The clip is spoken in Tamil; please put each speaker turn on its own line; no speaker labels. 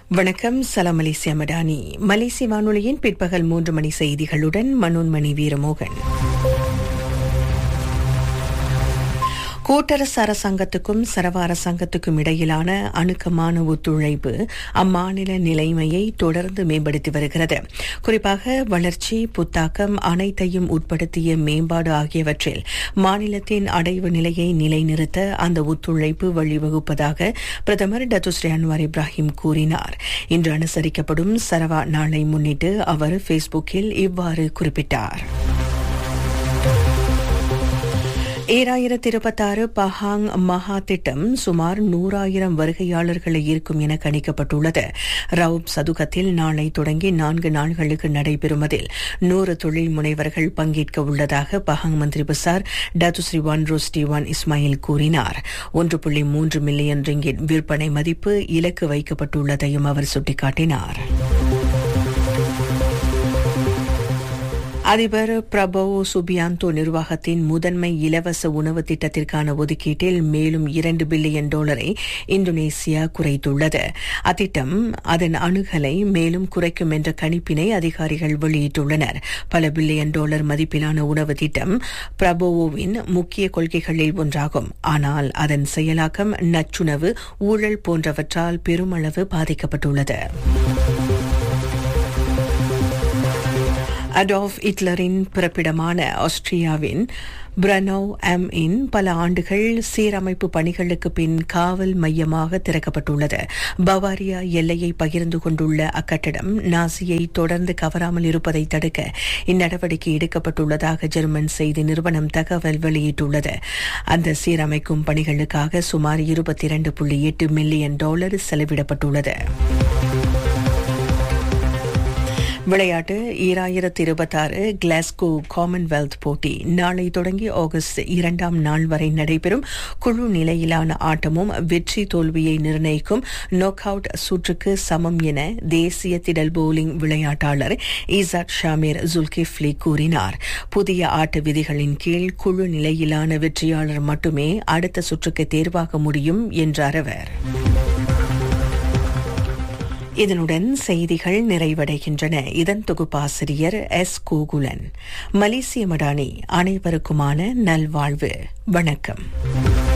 வணக்கம் சலாம் மலேசியா மடானி மலேசிய வானொலியின் பிற்பகல் மூன்று மணி செய்திகளுடன் மனோன்மணி வீரமோகன் கூட்டரசு அரசாங்கத்துக்கும் சரவ அரசாங்கத்துக்கும் இடையிலான அணுக்கமான ஒத்துழைப்பு அம்மாநில நிலைமையை தொடர்ந்து மேம்படுத்தி வருகிறது குறிப்பாக வளர்ச்சி புத்தாக்கம் அனைத்தையும் உட்படுத்திய மேம்பாடு ஆகியவற்றில் மாநிலத்தின் அடைவு நிலையை நிலைநிறுத்த அந்த ஒத்துழைப்பு வழிவகுப்பதாக பிரதமர் டத்துஸ்ரீ அன்வார் இப்ராஹிம் கூறினார் இன்று அனுசரிக்கப்படும் சரவா நாளை முன்னிட்டு அவர் ஃபேஸ்புக்கில் இவ்வாறு குறிப்பிட்டார் ஏழாயிரத்தி இருபத்தாறு பஹாங் மகா திட்டம் சுமார் நூறாயிரம் வருகையாளர்களை ஈர்க்கும் என கணிக்கப்பட்டுள்ளது ரவுப் சதுக்கத்தில் நாளை தொடங்கி நான்கு நாள்களுக்கு நடைபெறுவதில் நூறு தொழில் முனைவர்கள் பங்கேற்க உள்ளதாக Pahang Menteri Besar Datuk Seri Wan Rosdy Wan Ismail கூறினார் ஒன்று புள்ளி மூன்று மில்லியன் ரிங்கிட் விற்பனை மதிப்பு இலக்கு வைக்கப்பட்டுள்ளதையும் அவர் சுட்டிக்காட்டினார் அதிபர் பிரபோ சுபியாந்தோ நிர்வாகத்தின் முதன்மை இலவச உணவு திட்டத்திற்கான ஒதுக்கீட்டில் மேலும் இரண்டு பில்லியன் டாலரை இந்தோனேசியா குறைத்துள்ளது அத்திட்டம் அதன் அணுகலை மேலும் குறைக்கும் என்ற கணிப்பினை அதிகாரிகள் வெளியிட்டுள்ளனர் பல பில்லியன் டாலர் மதிப்பிலான உணவு திட்டம் பிரபோவோவின் முக்கிய கொள்கைகளில் ஒன்றாகும் ஆனால் அதன் செயலாக்கம் நச்சுணவு ஊழல் போன்றவற்றால் பெருமளவு பாதிக்கப்பட்டுள்ளது அடால்ஃப் ஹிட்லரின் பிறப்பிடமான ஆஸ்திரியாவின் பிரனோ எம் இன் பல ஆண்டுகள் சீரமைப்பு பணிகளுக்கு பின் காவல் மையமாக திறக்கப்பட்டுள்ளது பவாரியா எல்லையை பகிர்ந்து கொண்டுள்ள அக்கட்டடம் நாசியை தொடர்ந்து கவராமல் இருப்பதை தடுக்க இந்நடவடிக்கை எடுக்கப்பட்டுள்ளதாக ஜெர்மன் செய்தி நிறுவனம் தகவல் வெளியிட்டுள்ளது அந்த சீரமைக்கும் பணிகளுக்காக சுமார் இருபத்தி இரண்டு புள்ளி எட்டு மில்லியன் டாலர் செலவிடப்பட்டுள்ளது விளையாட்டு ஈராயிரத்தி இருபத்தாறு கிளாஸ்கோ காமன்வெல்த் போட்டி நாளை தொடங்கி ஆகஸ்ட் இரண்டாம் நாள் வரை நடைபெறும் குழு நிலையிலான ஆட்டமும் வெற்றி தோல்வியை நிர்ணயிக்கும் நோக் அவுட் சுற்றுக்கு சமம் என தேசிய திடல் போலிங் விளையாட்டாளர் ஈசாக் ஷாமீர் ஜுல்கிஃப்லி கூறினார் புதிய ஆட்ட விதிகளின் கீழ் குழு நிலையிலான வெற்றியாளர் மட்டுமே அடுத்த சுற்றுக்கு தேர்வாக முடியும் என்றார் அவர் இதனுடன் செய்திகள் நிறைவடைகின்றன இதன் தொகுப்பாசிரியர் எஸ் கோகுலன் மலேசிய மடானி அனைவருக்குமான நல்வாழ்வு வணக்கம்